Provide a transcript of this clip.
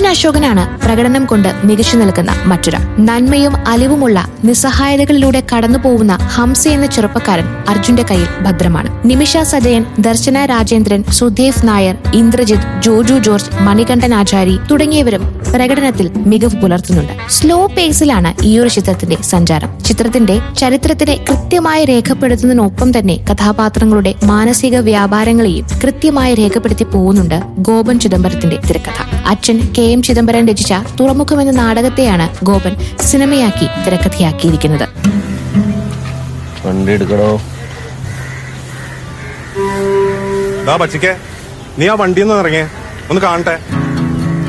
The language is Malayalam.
അർജുൻ അശോകനാണ് പ്രകടനം കൊണ്ട് മികച്ചു നിൽക്കുന്ന മറ്റൊരാൾ നന്മയും അലിവുമുള്ള നിസ്സഹായതകളിലൂടെ കടന്നുപോകുന്ന ഹംസ എന്ന ചെറുപ്പക്കാരൻ അർജുന്റെ കയ്യിൽ ഭദ്രമാണ് നിമിഷ സജയൻ ദർശന രാജേന്ദ്രൻ സുധേവ് നായർ ഇന്ദ്രജിത്ത് ജോജു ജോർജ് മണികണ്ഠൻ ആചാരി തുടങ്ങിയവരും പ്രകടനത്തിൽ മികവ് പുലർത്തുന്നുണ്ട് സ്ലോ പേസിലാണ് ഈ ഒരു ചിത്രത്തിന്റെ സഞ്ചാരം ചിത്രത്തിന്റെ ചരിത്രത്തിനെ കൃത്യമായി രേഖപ്പെടുത്തുന്നതിനൊപ്പം തന്നെ കഥാപാത്രങ്ങളുടെ മാനസിക വ്യാപാരങ്ങളെയും കൃത്യമായി രേഖപ്പെടുത്തി പോകുന്നുണ്ട് ഗോപൻ ചിദംബരത്തിന്റെ തിരക്കഥ അച്ഛൻ കെ എം ചിദംബരം രചിച്ച തുറമുഖം എന്ന നാടകത്തെയാണ് ഗോപൻ സിനിമയാക്കി തിരക്കഥയാക്കിയിരിക്കുന്നത് വണ്ടി എടുക്കണോ ദാ പച്ചിക്കെ നീ ആ വണ്ടിയിൽ നിന്ന് ഇറങ്ങിയേ ഒന്ന് കാണട്ടെ